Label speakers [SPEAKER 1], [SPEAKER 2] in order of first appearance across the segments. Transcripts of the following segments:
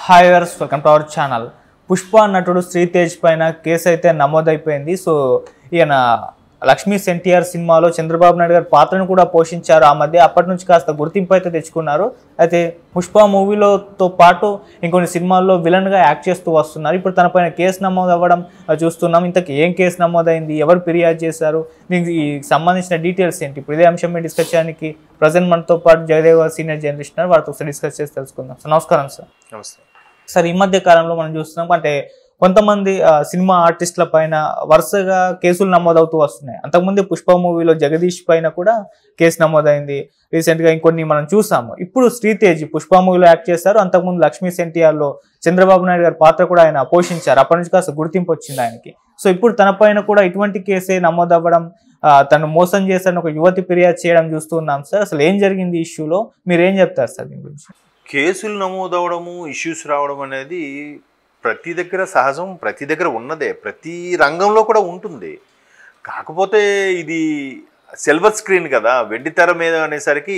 [SPEAKER 1] Hi వర్స్ welcome to our channel Pushpa నటుడు శ్రీతేజ్ పైన కేసు అయితే నమోదైపోయింది సో ఈయన లక్ష్మీ ఎన్టీఆర్ సినిమాలో చంద్రబాబు నాయుడు గారి పాత్రను కూడా పోషించారు ఆ మధ్య అప్పటి నుంచి కాస్త గుర్తింపు అయితే తెచ్చుకున్నారు అయితే పుష్ప మూవీలోతో పాటు ఇంకొన్ని సినిమాల్లో విలన్గా యాక్ట్ చేస్తూ వస్తున్నారు ఇప్పుడు తన పైన కేసు నమోదు అవ్వడం ఆ, చూస్తున్నాం ఇంతకీ ఏం కేసు నమోదైంది ఎవరు ఫిర్యాదు చేశారు దీనికి ఈ సంబంధించిన డీటెయిల్స్ ఏంటి ఇప్పుడు ఇదే అంశం మీద డిస్కస్ చేయడానికి ప్రజెంట్ మనతో పాటు జయదేవ్ గారు సీనియర్ జర్నలిస్ట్ ఉన్నారు వారితో ఒకసారి డిస్కస్ చేసి తెలుసుకుందాం సార్ నమస్కారం సార్
[SPEAKER 2] నమస్తే
[SPEAKER 1] సార్ ఈ మధ్య కాలంలో మనం చూస్తున్నాం అంటే కొంతమంది ఆ, సినిమా ఆర్టిస్టుల పైన వరుసగా కేసులు నమోదవుతూ వస్తున్నాయి అంతకుముందు పుష్ప మూవీలో జగదీష్ పైన కూడా కేసు నమోదైంది రీసెంట్ గా ఇంకొన్ని మనం చూసాము ఇప్పుడు శ్రీతేజ్ పుష్ప మూవీలో యాక్ట్ చేశారు అంతకుముందు లక్ష్మీ ఎన్టీఆర్ లో చంద్రబాబు నాయుడు గారి పాత్ర కూడా ఆయన పోషించారు అప్పటి నుంచి కాస్త గుర్తింపు వచ్చింది ఆయనకి సో ఇప్పుడు తన పైన కూడా ఇటువంటి కేసే నమోదవ్వడం ఆ, తను మోసం చేశారని ఒక యువతి ఫిర్యాదు చేయడం చూస్తున్నాం సార్ అసలు ఏం జరిగింది ఈ ఇష్యూలో మీరు ఏం చెప్తారు సార్ దీని గురించి
[SPEAKER 2] కేసులు నమోదవడము ఇష్యూస్ రావడం అనేది ప్రతి దగ్గర సహజం ప్రతి దగ్గర ఉన్నదే ప్రతి రంగంలో కూడా ఉంటుంది కాకపోతే ఇది సిల్వర్ స్క్రీన్ కదా వెండి తెర మీద అనేసరికి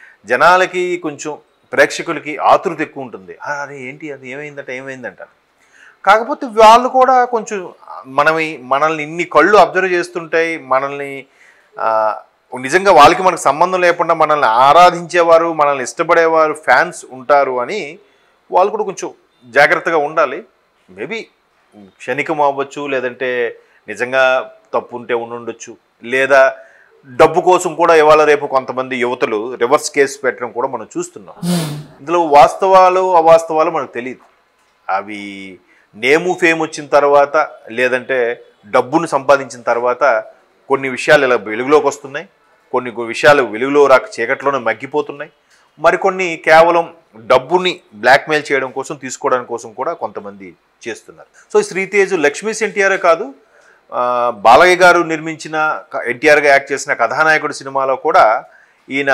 [SPEAKER 2] జనాలకి కొంచెం ప్రేక్షకులకి ఆతృత ఎక్కువ ఉంటుంది "ఆ, అరే ఏంటి అది ఏమైందంట ఏమైందంట కాకపోతే వాళ్ళు కూడా కొంచెం మనమి మనల్ని ఇన్ని కళ్ళు అబ్జర్వ్ చేస్తుంటాయి మనల్ని ఆ, నిజంగా వాళ్ళకి మనకు సంబంధం లేకుండా మనల్ని ఆరాధించేవారు మనల్ని ఇష్టపడేవారు ఫ్యాన్స్ ఉంటారు అని వాళ్ళు కూడా కొంచెం జాగ్రత్తగా ఉండాలి మేబీ క్షణికం అవ్వచ్చు లేదంటే నిజంగా తప్పు ఉంటే ఉండుండొచ్చు లేదా డబ్బు కోసం కూడా ఇవాళ రేపు కొంతమంది యువతలు రివర్స్ కేసు పెట్టడం కూడా మనం చూస్తున్నాం ఇందులో వాస్తవాలు అవాస్తవాలు మనకు తెలియదు అవి నేము ఫేమ్ వచ్చిన తర్వాత లేదంటే డబ్బును సంపాదించిన తర్వాత కొన్ని విషయాలు ఇలా వెలుగులోకి వస్తున్నాయి కొన్ని కొ- విషయాలు వెలుగులో రాక చీకట్లోనే మగ్గిపోతున్నాయి మరికొన్ని కేవలం డబ్బుని బ్లాక్మెయిల్ చేయడం కోసం తీసుకోవడం కోసం కూడా కొంతమంది చేస్తున్నారు సో ఈ శ్రీతేజ్ లక్ష్మీ ఎన్టీఆర్ కాదు ఆ, బాలయ్య గారు నిర్మించిన క- ఎన్టీఆర్గా యాక్ట్ చేసిన కథానాయకుడు సినిమాలో కూడా ఈయన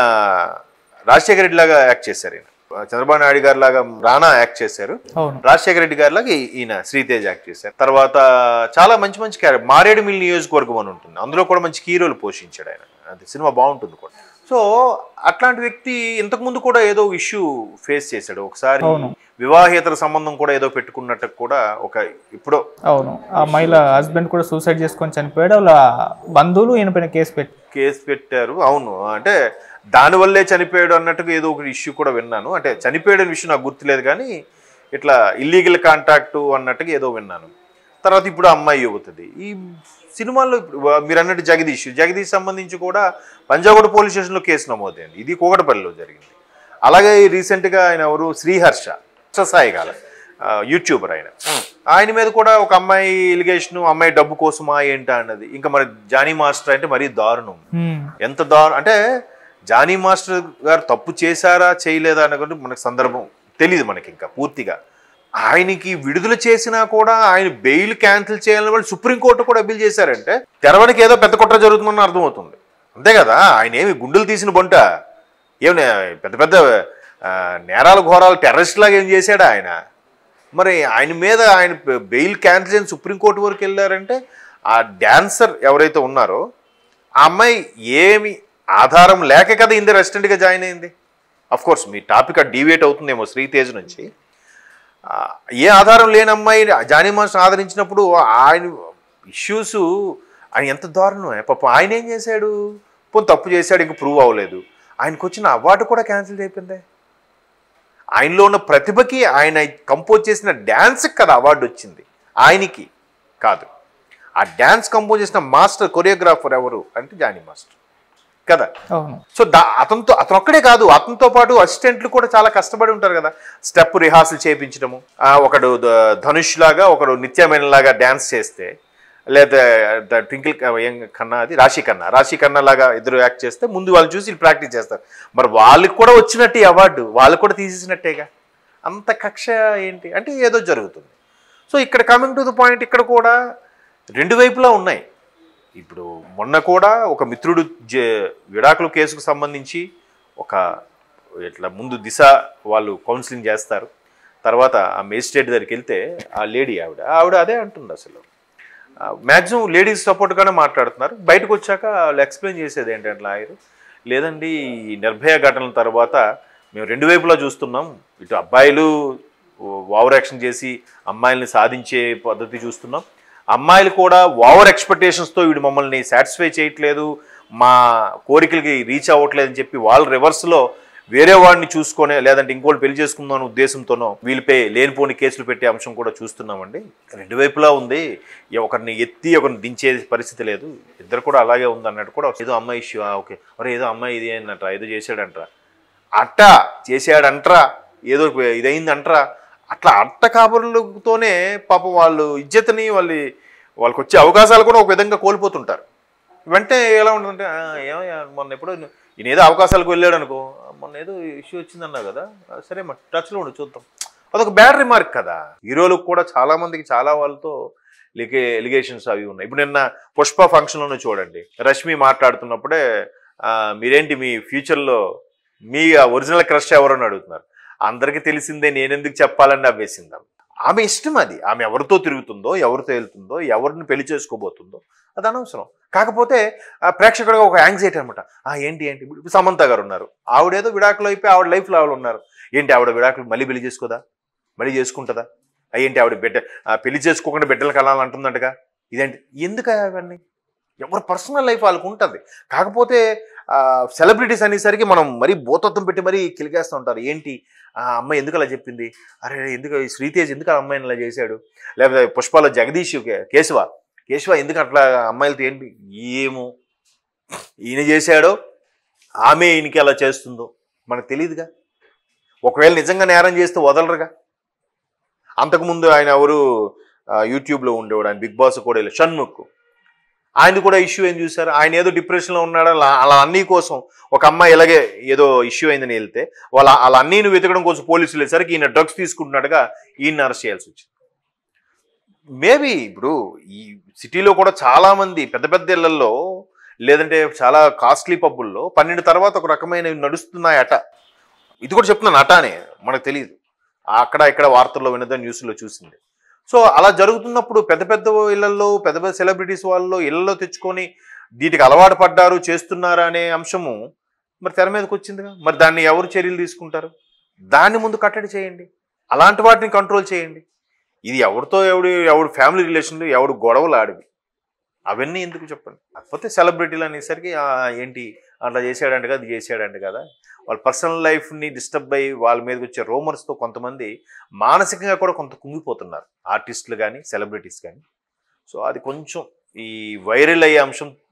[SPEAKER 2] రాజశేఖర రెడ్డి లాగా యాక్ట్ చేశారు ఈయన చంద్రబాబు నాయుడు గారి లాగా రానా యాక్ట్ చేశారు
[SPEAKER 1] అవును
[SPEAKER 2] రాజశేఖర రెడ్డి గారి లాగా ఈ- ఈయన శ్రీతేజ్ యాక్ట్ చేశారు తర్వాత చాలా మంచి మంచి క్యారెక్టర్ మారేడుమిల్లి నియోజకవర్గం అని ఉంటుంది అందులో కూడా మంచి హీరోలు పోషించాడు ఆయన అది సినిమా బాగుంటుంది కూడా సో అట్లాంటి వ్యక్తి ఇంతకుముందు కూడా ఏదో ఇష్యూ ఫేస్ చేశాడు ఒకసారి
[SPEAKER 1] అవును.
[SPEAKER 2] వివాహేతర సంబంధం కూడా ఏదో పెట్టుకున్నట్టు కూడా ఒక ఇప్పుడు
[SPEAKER 1] అవును ఆ మహిళ హస్బెండ్ కూడా సూసైడ్ చేసుకొని చనిపోయాడు వాళ్ళ బంధువులు ఈయన పైన కేసు పెట్టి
[SPEAKER 2] కేసు పెట్టారు అవును అంటే దానివల్లే చనిపోయాడు అన్నట్టుగా ఏదో ఒక ఇష్యూ కూడా విన్నాను అంటే చనిపోయాడు అనే విషయం నాకు గుర్తులేదు కానీ ఇట్లా ఇల్లీగల్ కాంటాక్ట్ అన్నట్టుగా ఏదో విన్నాను తర్వాత ఇప్పుడు ఆ అమ్మాయి యువతది ఈ సినిమాల్లో ఇప్పుడు వా- మీరు అన్నట్టు జగదీష్ జగదీష్ సంబంధించి కూడా పంజాగుడ పోలీస్ స్టేషన్లో కేసు నమోదైంది ఇది కూకటపల్లిలో జరిగింది అలాగే రీసెంట్గా ఆయన ఎవరు శ్రీహర్ష సాయి గాల యూట్యూబర్ ఆయన ఆయన మీద కూడా ఒక అమ్మాయి ఇలిగేషన్ అమ్మాయి డబ్బు కోసమా ఏంటా అన్నది ఇంకా మరి జానీ మాస్టర్ అంటే మరీ దారుణం
[SPEAKER 1] హ్మ్.
[SPEAKER 2] ఎంత దారు అంటే జానీ మాస్టర్ గారు తప్పు చేశారా చేయలేదా అన్నది మనకు సందర్భం తెలియదు మనకి ఇంకా పూర్తిగా ఆయనకి విడుదల చేసినా కూడా ఆయన బెయిల్ క్యాన్సిల్ చేయాలని వాళ్ళు సుప్రీంకోర్టు కూడా అప్పీల్ చేశారంటే తెరవనికి ఏదో పెద్ద కుట్ర జరుగుతుందని అర్థమవుతుంది అంతే కదా ఆయన ఏమి గుండెలు తీసిన బొంట ఏమి పెద్ద పెద్ద ఆ, నేరాల ఘోరాలు టెర్రరిస్ట్ లాగా ఏం చేశాడా ఆయన మరి ఆయన మీద ఆయన బెయిల్ క్యాన్సిల్ చేయని సుప్రీంకోర్టు వరకు వెళ్ళారంటే ఆ డాన్సర్ ఎవరైతే ఉన్నారో ఆ అమ్మాయి ఏమి ఆధారం లేక కదా ఇందరు రెసిడెంట్గా జాయిన్ అయింది అఫ్ కోర్స్ మీ టాపిక్ డీవియేట్ అవుతుందేమో శ్రీతేజ్ నుంచి ఆ, ఏ ఆధారం లేని అమ్మాయి జానీ మాస్టర్ ఆదరించినప్పుడు ఆయన ఇష్యూస్ ఆయన ఎంత దారుణం పాపం ఆయన ఏం చేశాడు పోనీ తప్పు చేశాడు ఇంక ప్రూవ్ అవ్వలేదు ఆయనకు వచ్చిన అవార్డు కూడా క్యాన్సిల్ అయిపోయిందే ఆయనలో ఉన్న ప్రతిభకి ఆయన కంపోజ్ చేసిన డ్యాన్స్కి కదా అవార్డు వచ్చింది ఆయనకి కాదు ఆ డ్యాన్స్ కంపోజ్ చేసిన మాస్టర్ కొరియోగ్రాఫర్ ఎవరు అంటే జానీ మాస్టర్ కదా
[SPEAKER 1] అవును
[SPEAKER 2] సో దా అతనితో అతను ఒక్కడే కాదు అతనితో పాటు అసిస్టెంట్లు కూడా చాలా కష్టపడి ఉంటారు కదా స్టెప్ రిహార్సల్ చేయించడము ఆ, ఒకడు ద- ధనుష్ లాగా ఒకడు నిత్యమైన లాగా డ్యాన్స్ చేస్తే లేదా ద- ట్వింకిల్ క- ఏం కన్నా అది రాశి కన్నా రాశి కన్నా లాగా ఇద్దరు యాక్ట్ చేస్తే ముందు వాళ్ళు చూసి వీళ్ళు ప్రాక్టీస్ చేస్తారు మరి వాళ్ళకి కూడా వచ్చినట్టు ఈ అవార్డు వాళ్ళు కూడా తీసేసినట్టేగా అంత కక్ష ఏంటి అంటే ఏదో జరుగుతుంది సో ఇక్కడ కమింగ్ టు ద పాయింట్ ఇక్కడ కూడా రెండు వైపులా ఉన్నాయి ఇప్పుడు మొన్న కూడా ఒక మిత్రుడు జే విడాకుల కేసుకు సంబంధించి ఒక ఇట్లా ముందు దిశ వాళ్ళు కౌన్సిలింగ్ చేస్తారు తర్వాత ఆ మేజిస్ట్రేట్ దగ్గరికి వెళ్తే ఆ లేడీ ఆవిడ ఆవిడ అదే అంటుంది అసలు మ్యాక్సిమం లేడీస్ సపోర్ట్గానే మాట్లాడుతున్నారు బయటకు వచ్చాక వాళ్ళు ఎక్స్ప్లెయిన్ చేసేది ఏంటంటే లాయర్ లేదండి ఈ నిర్భయ ఘటనల తర్వాత మేము రెండు వైపులా చూస్తున్నాం ఇటు అబ్బాయిలు ఓవర్ యాక్షన్ చేసి అమ్మాయిల్ని సాధించే పద్ధతి చూస్తున్నాం అమ్మాయిలు కూడా ఓవర్ ఎక్స్పెక్టేషన్స్తో వీడు మమ్మల్ని సాటిస్ఫై చేయట్లేదు మా కోరికలకి రీచ్ అవ్వట్లేదు అని చెప్పి వాళ్ళ రివర్స్లో వేరే వాడిని చూసుకొని లేదంటే ఇంకోటి పెళ్లి చేసుకుందాం అనే ఉద్దేశంతోనో వీళ్ళపై లేనిపోని కేసులు పెట్టే అంశం కూడా చూస్తున్నామండి రెండు వైపులా ఉంది ఈ ఒకరిని ఎత్తి ఒకరిని దించే పరిస్థితి లేదు ఇద్దరు కూడా అలాగే ఉంది అన్నట్టు కూడా ఏదో అమ్మాయి ఇష్యూ ఓకే మరి ఏదో అమ్మాయి ఇది అన్నట్రా ఏదో చేశాడంట్రా అట్ట చేశాడంట్రా ఏదో ఇదైందంట్రా అట్లా అట్ట కాబరులతోనే పాపం వాళ్ళు ఇజ్జతని వాళ్ళ వాళ్ళకి వచ్చే అవకాశాలు కూడా ఒక విధంగా కోల్పోతుంటారు వెంటనే ఎలా ఉంటుందంటే "ఆ, ఏమయ్యా మొన్న ఎప్పుడో ఈయన ఏదో అవకాశాలకు వెళ్ళాడు అనుకో మొన్న ఏదో ఇష్యూ వచ్చిందన్నావు కదా "ఆ, సరే మరి టచ్లో ఉండి చూద్దాం అదొక బ్యాడ్ రిమార్క్ కదా హీరోలకు కూడా చాలా మందికి చాలా వాళ్ళతో లిగే ఎలిగేషన్స్ అవి ఉన్నాయి ఇప్పుడు నిన్న పుష్ప ఫంక్షన్లోనే చూడండి రష్మి మాట్లాడుతున్నప్పుడే "ఆ, మీరేంటి మీ ఫ్యూచర్లో మీ ఒరిజినల్ క్రష్ ఎవరని అడుగుతున్నారు అందరికీ తెలిసిందే నేనెందుకు చెప్పాలని నవ్వేసింది ఆమె. ఆమె ఇష్టం అది ఆమె ఎవరితో తిరుగుతుందో ఎవరితో వెళ్తుందో ఎవరిని పెళ్లి చేసుకోబోతుందో అది అనవసరం కాకపోతే ఆ ప్రేక్షకుడిగా ఒక యాంగ్జైటీ అనమాట ఆ ఏంటి ఏంటి ఇప్పుడు సమంత గారు ఉన్నారు ఆవిడేదో విడాకులు అయిపోయి ఆవిడ లైఫ్లో ఆవిడ ఉన్నారు ఏంటి ఆవిడ విడాకులు మళ్ళీ పెళ్లి చేసుకోదా మళ్ళీ చేసుకుంటుందా ఆ ఏంటి ఆవిడ బిడ్డ ఆ పెళ్లి చేసుకోకుండా బిడ్డలు కలాలంటుందంటగా ఇదేంటి ఎందుకు అవన్నీ ఎవరి పర్సనల్ లైఫ్ వాళ్ళకు ఉంటుంది కాకపోతే సెలబ్రిటీస్ అనేసరికి మనం మరీ భూతత్వం పెట్టి మరీ కిలికేస్తూ ఉంటారు ఏంటి ఆ అమ్మాయి ఎందుకు అలా చెప్పింది అరే ఎందుకు ఈ శ్రీతేజ్ ఎందుకు ఆ అమ్మాయిని అలా చేశాడు లేకపోతే పుష్పాలో జగదీష్ కే- కేశవ కేశవ ఎందుకు అట్లా అమ్మాయిలతో ఏంటి ఏమో ఈయన చేశాడో ఆమె ఈయనకి అలా చేస్తుందో మనకు తెలియదుగా ఒకవేళ నిజంగా నేరం చేస్తే వదలరుగా అంతకుముందు ఆయన ఎవరు ఆ, యూట్యూబ్లో ఉండేవాడు ఆయన బిగ్ బాస్ కూడా వెళ్ళి షణ్ముఖ్ ఆయన కూడా ఇష్యూ ఏం చూసారు ఆయన ఏదో డిప్రెషన్లో ఉన్నాడు అలా అలా అన్నీ కోసం ఒక అమ్మాయి ఇలాగే ఏదో ఇష్యూ అయిందని వెళ్తే వాళ్ళ వాళ్ళ అన్నీని వెతకడం కోసం పోలీసులు వెళ్ళేసరికి ఈయన డ్రగ్స్ తీసుకుంటున్నట్టుగా ఈయన అరెస్ట్ చేయాల్సి వచ్చింది మేబీ ఇప్పుడు ఈ సిటీలో కూడా చాలా మంది పెద్ద పెద్ద ఇళ్లలో లేదంటే చాలా కాస్ట్లీ పబ్బుల్లో పన్నెండు తర్వాత ఒక రకమైన నడుస్తున్నాయి అట ఇది కూడా చెప్తున్నాను అట అని మనకు తెలియదు అక్కడ ఇక్కడ వార్తల్లో వినదని న్యూస్లో చూసింది సో అలా జరుగుతున్నప్పుడు పెద్ద పెద్ద ఇళ్లలో పెద్ద పెద్ద సెలబ్రిటీస్ వాళ్ళు ఇళ్లలో తెచ్చుకొని వీటికి అలవాటు పడ్డారు చేస్తున్నారా అనే అంశము మరి తెర మీదకి వచ్చిందిగా మరి దాన్ని ఎవరు చర్యలు తీసుకుంటారు దాన్ని ముందు కట్టడి చేయండి అలాంటి వాటిని కంట్రోల్ చేయండి ఇది ఎవరితో ఎవడు ఎవడు ఫ్యామిలీ రిలేషన్లు ఎవడు గొడవలు ఆడివి అవన్నీ ఎందుకు చెప్పండి కాకపోతే సెలబ్రిటీలు అనేసరికి "ఆ, ఏంటి అట్లా చేశాడంట కదా అది చేశాడంట కదా వాళ్ళ పర్సనల్ లైఫ్ని డిస్టర్బ్ అయ్యి వాళ్ళ మీదకి వచ్చే రూమర్స్తో కొంతమంది మానసికంగా కూడా కొంత కుంగిపోతున్నారు ఆర్టిస్టులు కానీ సెలబ్రిటీస్ కానీ సో అది కొంచెం ఈ వైరల్ అయ్యే అంశం